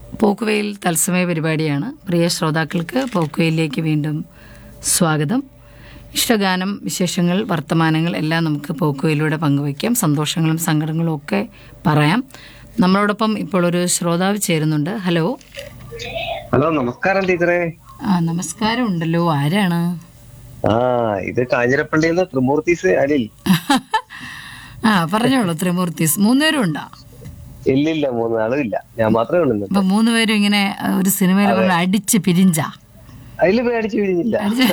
പോക്കുവെയിൽ തത്സമയ പരിപാടിയാണ് പ്രിയ ശ്രോതാക്കൾക്ക് പോക്കുവെയിലേക്ക് വീണ്ടും സ്വാഗതം ഇഷ്ടഗാനം വിശേഷങ്ങൾ വർത്തമാനങ്ങൾ എല്ലാം നമുക്ക് പോക്കുവയിലൂടെ പങ്കുവയ്ക്കാം സന്തോഷങ്ങളും സങ്കടങ്ങളും ഒക്കെ പറയാം നമ്മളോടൊപ്പം ഇപ്പോൾ ഒരു ശ്രോതാവ് ചേരുന്നുണ്ട് ഹലോ ഹലോ നമസ്കാരം ടീച്ചറെ ആ നമസ്കാരം ഉണ്ടല്ലോ ആരാണ് ആ ഇത് കാഞ്ഞിരപ്പള്ളിയിൽ നിന്ന് ത്രിമൂർത്തീസ് അനിൽ ആ പറഞ്ഞോളൂ ത്രിമൂർത്തീസ് മൂന്നുപേരും ഉണ്ടോ ഇല്ലില്ല മൂന്ന് ആളും ഇല്ല ഞാൻ മാത്രമേ ഉള്ളൂ ഇന്ന്. അപ്പൊ മൂന്നുപേരും ഇങ്ങനെ ആ, ഒരു സിനിമയിൽ പറഞ്ഞ അടിച്ച് പിരിഞ്ച അതില് പേടിച്ച് പിരിഞ്ഞില്ല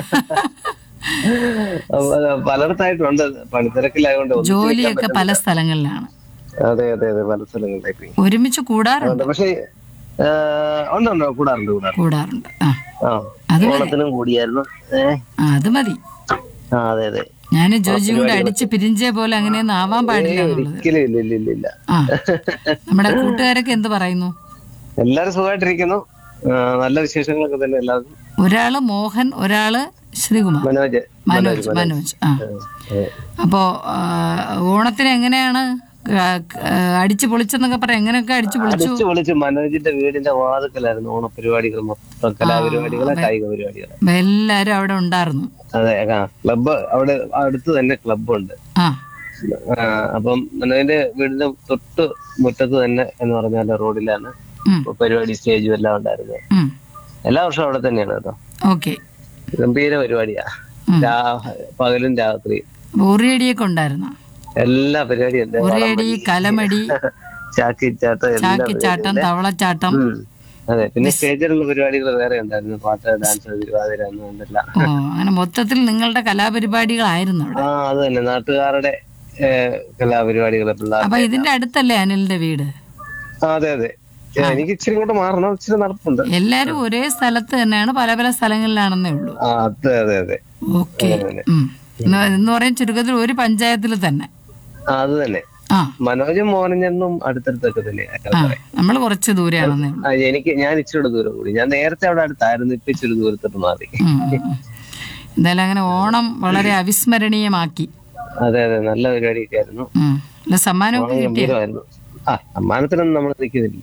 അപ്പൊ അത് പലയിടത്തായിട്ടുണ്ട് പണിത്തിരക്കിലായതുകൊണ്ട് ഒന്നും ജോലിയൊക്കെ പല സ്ഥലങ്ങളിലാണ് അതെ അതെ അതെ പല സ്ഥലങ്ങളിലായി പോയി ഒരുമിച്ച് കൂടാറുണ്ട് അതുകൊണ്ട് പക്ഷേ ആ, ഉണ്ട് ഉണ്ട് കൂടാറുണ്ട് കൂടാറുണ്ട് കൂടാറുണ്ട് ആ ആ അത് ഓണത്തിനും കൂടിയായിരുന്നു ഏഹ് ആ, അത് മതി ആ അതെ അതെ ഞാൻ ജോജി കൂടെ അടിച്ച് പിരിഞ്ച പോലെ അങ്ങനെയൊന്നും ആവാൻ പാടില്ല എന്നുള്ളത് ഒരിക്കലും ഇല്ല ഇല്ല ഇല്ല ഇല്ല ആ നമ്മുടെ കൂട്ടുകാരൊക്കെ എന്ത് പറയുന്നു എല്ലാരും സുഖമായിട്ടിരിക്കുന്നു ആ, നല്ല വിശേഷങ്ങളൊക്കെ തന്നെ എല്ലാവർക്കും ഒരാള് മോഹൻ ഒരാള് ശ്രീകുമാർ മനോജ് മനോജ് മനോജ് ആ ഏ, അപ്പോ ആ, ഓണത്തിന് എങ്ങനെയാണ് ആ, ആ, അടിച്ച് പൊളിച്ചെന്നൊക്കെ പറയാം എങ്ങനെയൊക്കെ അടിച്ചു പൊളിച്ചു അടിച്ചു പൊളിച്ച് മനോജിന്റെ വീടിന്റെ വാതുക്കലായിരുന്നു ഓണപരിപാടികൾ മൊത്തം കലാപരിപാടികള് കായിക പരിപാടികള് അപ്പൊ എല്ലാരും അവിടെ ഉണ്ടായിരുന്നു അതെ ആ ക്ലബ്ബ് അവിടെ അടുത്ത് തന്നെ ക്ലബ്ബുണ്ട് ആ അപ്പം മനോജിന്റെ വീടിന്റെ തൊട്ട് മുറ്റത്ത് തന്നെ എന്ന് പറഞ്ഞാൽ റോഡിലാണ് ഉം, പരിപാടി സ്റ്റേജും എല്ലാം ഉണ്ടായിരുന്നത് ഉം. എല്ലാ വർഷവും അവിടെ തന്നെയാണ് കേട്ടോ ഓക്കെ ഗംഭീര പരിപാടിയാ രാ- പകലും രാത്രിയും അപ്പൊ ഉറിയടിയൊക്കെ ഉണ്ടായിരുന്നു എല്ലാ പരിപാടിയും ഉണ്ട് ഉറിയടി കലമടി ചാക്കിച്ചാട്ടം എല്ലാം ചാക്കിച്ചാട്ടം തവളച്ചാട്ടം ഉം. അതെ പിന്നെ സ്റ്റേജിലുള്ള പരിപാടികൾ വേറെ ഉണ്ടായിരുന്നു പാട്ട് ഡാൻസ് തിരുവാതിര എന്നെല്ലാം ഓ അങ്ങനെ മൊത്തത്തിൽ നിങ്ങളുടെ കലാപരിപാടികളായിരുന്നു അവിടെ ആ അത് തന്നെ നാട്ടുകാരുടെ ഏഹ്, കലാപരിപാടികളെ പിള്ളേർ അപ്പൊ ഇതിന്റെ അടുത്തല്ലേ അനിലിന്റെ വീട് ആ, അതെ അതെ ഏ, എനിക്ക് ഇച്ചിരി ഇങ്ങോട്ട് മാറണം ഇച്ചിരി നടപ്പുണ്ട് എല്ലാരും ഒരേ സ്ഥലത്ത് തന്നെയാണ് പല പല സ്ഥലങ്ങളിലാണെന്നേ ഉള്ളൂ ആ അതെ അതെ അതെ ഓക്കെ എന്ന് പറയാൻ ചുരുക്കത്തിൽ ഒരു പഞ്ചായത്തിൽ തന്നെ ആ അത് തന്നെ ആ മനോജും മോഹനഞ്ഞെന്നും അടുത്തടുത്തൊക്കെ തന്നെ ആ നമ്മൾ കുറച്ച് ദൂരെയാണെന്നേ ഉള്ളൂ ആ, എനിക്ക് ഞാൻ ഇച്ചിരി ദൂരം കൂടി ഞാൻ നേരത്തെ അവിടെ അടുത്തായിരുന്നു ഇപ്പൊ ഇച്ചിരി ദൂരത്തോട്ട് മാറി ഉം, ഉം, ഉം. എന്തായാലും അങ്ങനെ ഓണം വളരെ അവിസ്മരണീയമാക്കി അതെ അതെ നല്ല പരിപാടിയൊക്കെ ആയിരുന്നു ഉം. അല്ല സമ്മാനമൊക്കെ കിട്ടിയ ഗംഭീരമായിരുന്നു ആ സമ്മാനത്തിനൊന്നും നമ്മൾ നിൽക്കുന്നില്ല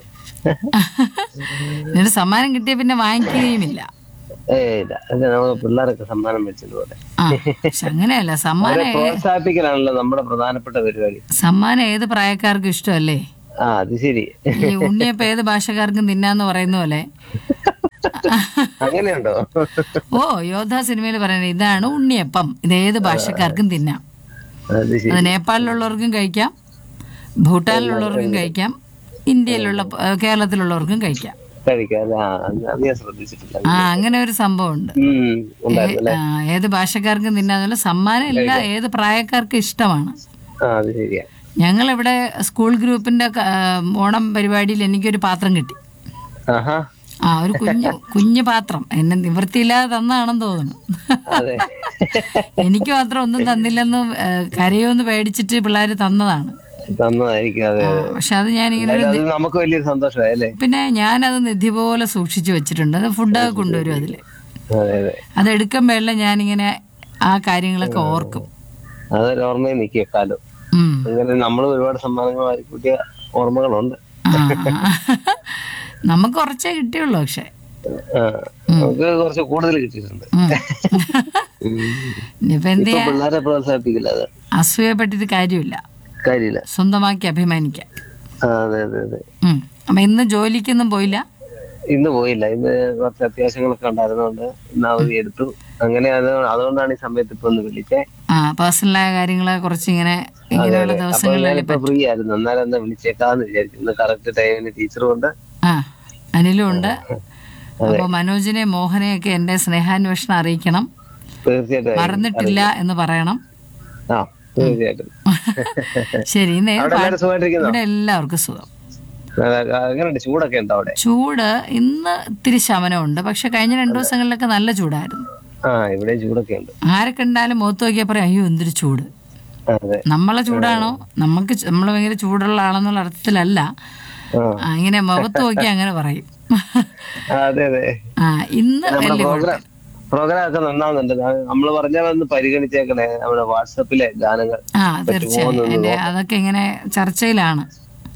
എന്നിട്ട് സമ്മാനം കിട്ടിയ പിന്നെ വാങ്ങിക്കുകയുമില്ല ഏ ഇല്ല അത് നമ്മൾ പിള്ളേരൊക്കെ സമ്മാനം വെച്ചതുപോലെ ആ പക്ഷെ അങ്ങനെയല്ല സമ്മാനം പ്രോത്സാഹിപ്പിക്കലാണല്ലോ നമ്മുടെ പ്രധാനപ്പെട്ട പരിപാടി സമ്മാനം ഏത് പ്രായക്കാർക്കും ഇഷ്ടമല്ലേ ആ അത് ശരി ഈ ഉണ്ണിയപ്പം ഏത് ഭാഷക്കാർക്കും തിന്നാന്ന് പറയുന്ന പോലെ അങ്ങനെയുണ്ടോ ഓ യോധ സിനിമയിൽ പറയുന്നത് ഇതാണ് ഉണ്ണിയപ്പം ഇത് ഏത് ഭാഷക്കാർക്കും തിന്നാം അത് ശരി അത് നേപ്പാളിലുള്ളവർക്കും കഴിക്കാം ഭൂട്ടാനിലുള്ളവർക്കും കഴിക്കാം ഇന്ത്യയിലുള്ള ഏ, കേരളത്തിലുള്ളവർക്കും കഴിക്കാം കഴിക്കാം ആ അത് അത് ഞാൻ ശ്രദ്ധിച്ചിട്ടില്ല ആ അങ്ങനെ ഒരു സംഭവമുണ്ട് ഉം ഉണ്ടായിരുന്നു ആ, ഏത് ഭാഷക്കാർക്കും തിന്നാന്നുള്ള സമ്മാനം ഇല്ല ഏത് പ്രായക്കാർക്കും ഇഷ്ടമാണ് ആ അത് ശരിയാ ഞങ്ങളിവിടെ സ്കൂൾ ഗ്രൂപ്പിന്റെ ക- ആ, ഓണം പരിപാടിയിൽ എനിക്കൊരു പാത്രം കിട്ടി ആഹാ ആ ഒരു കുഞ്ഞു കുഞ്ഞു പാത്രം എന്നെ നിവൃത്തിയില്ലാതെ തന്നാണെന്ന് തോന്നുന്നു അതെ എനിക്ക് മാത്രം ഒന്നും തന്നില്ലെന്ന് ഏ, കരയോന്ന് പേടിച്ചിട്ട് പിള്ളേർ തന്നതാണ് തന്നതായിരിക്കും അതെ ആ, പക്ഷെ അത് ഞാനിങ്ങനെ ഒരു അത് നമുക്ക് വലിയൊരു സന്തോഷമായി അല്ലേ പിന്നെ ഞാനത് നിധി പോലെ സൂക്ഷിച്ചു വെച്ചിട്ടുണ്ട് അത് ഫുഡൊക്കെ കൊണ്ടുവരും അതിൽ അതെ അതെ അത് എടുക്കുമ്പോഴെല്ലാം ഞാനിങ്ങനെ ആ കാര്യങ്ങളൊക്കെ ഓർക്കും അതൊരു ഓർമ്മയിൽ നിൽക്കുക കാലം ഉം. അങ്ങനെ നമ്മൾ ഒരുപാട് സമ്മാനങ്ങൾ വാരിക്കൂട്ടിയ ഓർമ്മകളുണ്ട് ആ, ആ. നമുക്ക് കുറച്ചേ കിട്ടിയുള്ളൂ പക്ഷെ ആ, നമുക്ക് കുറച്ച് കൂടുതൽ കിട്ടിയിട്ടുണ്ട് ഉം. ഇനിയിപ്പോ എന്ത് ഇപ്പൊ ചെയ്യാ പിള്ളേരെ പ്രോത്സാഹിപ്പിക്കില്ല അത് അസൂയപ്പെട്ടിട്ട് കാര്യമില്ല കാര്യമില്ല സ്വന്തമാക്കി അഭിമാനിക്കാം ആ, അതെ അതെ അതെ ഉം. അപ്പൊ ഇന്ന് ജോലിക്കൊന്നും പോയില്ല ഇന്ന് പോയില്ല ഇന്ന് കുറച്ച് അത്യാവശ്യങ്ങളൊക്കെ ഉണ്ടായിരുന്നോണ്ട് ഇന്ന് അവധി എടുത്തു അങ്ങനെ അത് അതുകൊണ്ടാണ് ഈ സമയത്ത് ഇപ്പൊ ഒന്ന് വിളിച്ചേ ആ പേഴ്സണലായ കാര്യങ്ങളെ കുറച്ച് ഇങ്ങനെ ഇങ്ങനെയുള്ള അപ്പൊ ദിവസങ്ങളിൽ ഞാനിപ്പോ ഫ്രീ ആയിരുന്നു എന്നാലും എന്താ വിളിച്ചേക്കാന്ന് വിചാരിച്ചു ഇന്ന് കറക്റ്റ് ടൈമിന് ടീച്ചറും ഉണ്ട് ആ അനിലും ഉണ്ട് അപ്പൊ മനോജിനെ മോഹനെയൊക്കെ എന്റെ സ്നേഹാന്വേഷണം അറിയിക്കണം തീർച്ചയായിട്ടും മറന്നിട്ടില്ല എന്ന് പറയണം ആ തീർച്ചയായിട്ടും ശരി ഇന്ന് ഏത് അവിടെ എല്ലാവരും സുഖമായിട്ടിരിക്കുന്നോ ഇവിടെ എല്ലാവർക്കും സുഖം എങ്ങനെയുണ്ട് ചൂടൊക്കെ ഉണ്ടോ അവിടെ ചൂട് ഇന്ന് ഇത്തിരി ശമനമുണ്ട് പക്ഷെ കഴിഞ്ഞ രണ്ടു ദിവസങ്ങളിലൊക്കെ നല്ല ചൂടായിരുന്നു ആ ഇവിടെ ചൂടൊക്കെ ഉണ്ട് ആരെ കണ്ടാലും മുഖത്ത് നോക്കിയാൽ പറയും അയ്യോ എന്തൊരു ചൂട് അതെ നമ്മളെ ചൂടാണോ നമുക്ക് നമ്മൾ ഭയങ്കര ചൂടുള്ള ആളെന്നുള്ള അർത്ഥത്തിലല്ല ആ ആ, ഇങ്ങനെ മുഖത്ത് നോക്കി അങ്ങനെ പറയും ആ, അതെ അതെ ആ ഇന്ന് നമ്മുടെ വലിയ പ്രോഗ്രാം പ്രോഗ്രാം ഒക്കെ നന്നാവുന്നുണ്ട് നമ്മൾ പറഞ്ഞ വന്ന് പരിഗണിച്ചേക്കണേ നമ്മുടെ വാട്സപ്പിലെ ഗാനങ്ങൾ ആ തീർച്ചയായും എന്റെ അതൊക്കെ ഇങ്ങനെ ചർച്ചയിലാണ്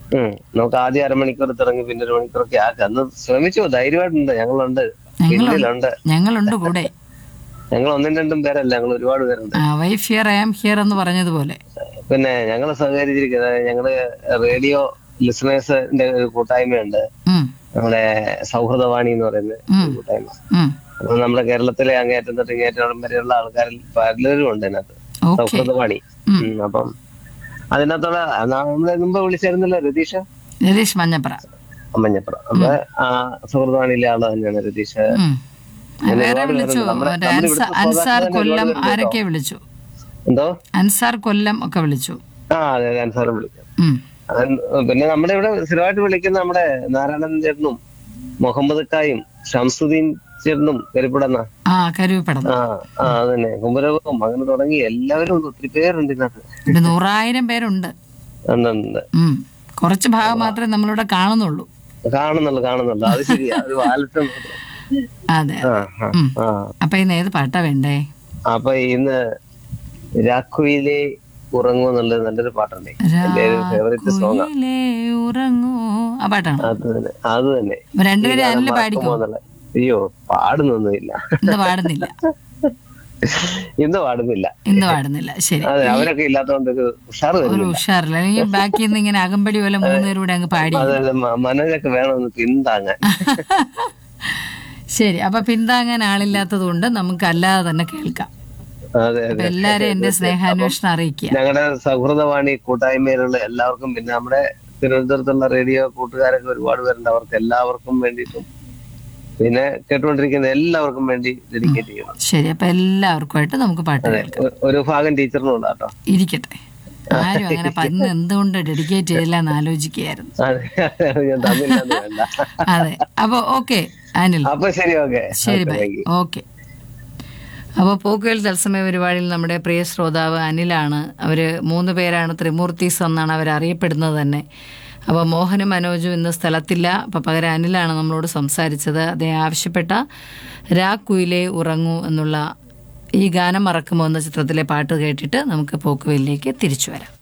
ഉം. നമുക്ക് ആദ്യം അരമണിക്കൂർ തുടങ്ങി പിന്നെ ഒരു മണിക്കൂറൊക്കെ ആക്കാം അന്ന് ശ്രമിച്ചു ധൈര്യമായിട്ടുണ്ട് ഞങ്ങളുണ്ട് വീട്ടിലുണ്ട് ഞങ്ങളുണ്ട് കൂടെ ഞങ്ങൾ ഒന്നും രണ്ടും പേരല്ല ഞങ്ങൾ ഒരുപാട് പേരുണ്ട് wife here I am here എന്ന് പറഞ്ഞതുപോലെ പിന്നെ ഞങ്ങൾ സഹകരിച്ചിരിക്കുന്നത് ഞങ്ങള് റേഡിയോ ലിസണേഴ്സിന്റെ ഒരു കൂട്ടായ്മയുണ്ട് ഉം, നമ്മുടെ സൗഹൃദവാണി എന്ന് പറയുന്ന ഒരു കൂട്ടായ്മ ഉം. അപ്പൊ നമ്മുടെ കേരളത്തിലെ അങ്ങേറ്റം തൊട്ട് ഇങ്ങേറ്റം വരെയുള്ള ആൾക്കാരിൽ പലരും ഉണ്ട് അതിനകത്ത് ഓക്കെ സൗഹൃദവാണി ഉം. ഉം, അപ്പം അതിനകത്തുള്ള നമ്മളെ മുമ്പ് വിളിച്ചായിരുന്നല്ലോ രതീഷ രതീഷ് മഞ്ഞപ്ര മഞ്ഞപ്പുറം അപ്പൊ ആ സൗഹൃദവാണിയിലെ ആള് തന്നെയാണ് രതീഷ് ഉം. അങ്ങനെ വേറെ ഒരുപാട് വിളിച്ചു പേരുണ്ട്. നമ്മുടെ- മറ്റേ നമ്മുടെ അൻസാ- ഇവിടുത്തെ അൻസാർ ശ്രോതാക്കൾ തന്നെ കൊല്ലം ഒരുപാട് പേരുണ്ട് ആരൊക്കെ വിളിച്ചു എന്തോ അൻസാർ കൊല്ലം ഒക്കെ വിളിച്ചു ആ അതെ അൻസാറും വിളിക്കും ഉം. അത് പിന്നെ നമ്മുടെ ഇവിടെ സ്ഥിരമായിട്ട് വിളിക്കുന്ന നമ്മുടെ നാരായണൻ ചേട്ടനും മുഹമ്മദ് കായും ഷംസുദ്ദീൻ ചേട്ടനും കരിപ്പുടന്ന ആ കരുവിപ്പടം ആ ആ അതന്നെ കുമരകവും അങ്ങനെ തുടങ്ങി എല്ലാവരും ഉണ്ട്. ഒത്തിരി പേരുണ്ട് ഇതിനകത്ത് ഒരു നൂറായിരം പേരുണ്ട് ഉണ്ട്, ഉണ്ട്. ഉം. കുറച്ച് ഭാഗം മാത്രമേ നമ്മളിവിടെ കാണുന്നുള്ളൂ കാണുന്നുള്ളു കാണുന്നുള്ളു അത് ശരിയാ ഒരു വാലറ്റ് അതെ ആ ആ, ഉം. ആ അപ്പൊ ഇന്ന് ഏത് പാട്ടാ വേണ്ടേ അപ്പൊ ഇന്ന് രാഖുയിലെ ഉറങ്ങൂ എന്നുള്ളത് നല്ലൊരു പാട്ടുണ്ട് എന്റെ ഒരു ഫേവറേറ്റ് സോങ് രാക്കുയിലേ ഉറങ്ങൂ ആ പാട്ടാണ് അത് തന്നെ അത് തന്നെ അപ്പൊ രണ്ടുപേരും ഈ ഗാനം അനില് മറക്കുമോ പാടിക്കോ എന്നുള്ള- അയ്യോ പാടുന്നൊന്നുമില്ല ഇന്ന് പാടുന്നില്ല ഇന്ന് പാടുന്നില്ല ഇന്ന് പാടുന്നില്ല ശരി അതെ അവരൊക്കെ ഇല്ലാത്തതുകൊണ്ട് ഒരു ഉഷാറ് ഒരു വരുന്നില്ല ഉഷാറില്ല അല്ലെങ്കിൽ ബാക്കി നിന്ന് ഇങ്ങനെ അകമ്പടി പോലെ മൂന്നുപേരും കൂടെ അങ്ങ് പാടി അതെ മ- മനോജൊക്കെ വേണമെന്ന് പിന്താങ്ങാൻ ശരി അപ്പൊ പിന്താങ്ങാൻ ആളില്ലാത്തത് കൊണ്ട് നമുക്ക് അല്ലാതെ തന്നെ കേൾക്കാം അതെ അപ്പൊ അതെ എല്ലാരും എന്റെ സ്നേഹാന്വേഷണം അറിയിക്കുക ഞങ്ങളുടെ സൗഹൃദവാണി കൂട്ടായ്മയിലുള്ള എല്ലാവർക്കും പിന്നെ നമ്മുടെ തിരുവനന്തപുരത്തുള്ള റേഡിയോ കൂട്ടുകാരൊക്കെ ഒരുപാട് പേരുണ്ട് അവർക്ക് എല്ലാവർക്കും വേണ്ടിയിട്ടും പിന്നെ കേട്ടുകൊണ്ടിരിക്കുന്ന എല്ലാവർക്കും വേണ്ടി ഡെഡിക്കേറ്റ് ചെയ്യണം ശരി അപ്പൊ എല്ലാവർക്കുമായിട്ട് നമുക്ക് പാട്ട് കേൾക്കാം ഒ- ഒരു ഭാഗം ടീച്ചറിനും ഉണ്ടാട്ടോ ഇരിക്കട്ടെ ആരും അങ്ങനെ പ- ഇന്ന് എന്തുകൊണ്ട് ഡെഡിക്കേറ്റ് ചെയ്തില്ല എന്ന് ആലോചിക്കുകയായിരുന്നു അതെ അത് ഞാൻ തന്നില്ലെന്ന് വേണ്ട അതെ അപ്പൊ ഓക്കെ അനിൽ അപ്പൊ ശരി ഓക്കെ ശരി ബൈ ഓക്കെ അപ്പോൾ പോക്കുവൽ തത്സമയ പരിപാടിയിൽ നമ്മുടെ പ്രിയ ശ്രോതാവ് അനിലാണ് അവർ മൂന്ന് പേരാണ് ത്രിമൂർത്തീസ് എന്നാണ് അവർ അറിയപ്പെടുന്നത് തന്നെ അപ്പോൾ മോഹനും മനോജും ഇന്ന് സ്ഥലത്തില്ല അപ്പോൾ പകരം അനിലാണ് നമ്മളോട് സംസാരിച്ചത് അദ്ദേഹം ആവശ്യപ്പെട്ട രാ കുയിലേ ഉറങ്ങൂ എന്നുള്ള ഈ ഗാനം മറക്കുമോ എന്ന ചിത്രത്തിലെ പാട്ട് കേട്ടിട്ട് നമുക്ക് പോക്കുവലിലേക്ക് തിരിച്ചു വരാം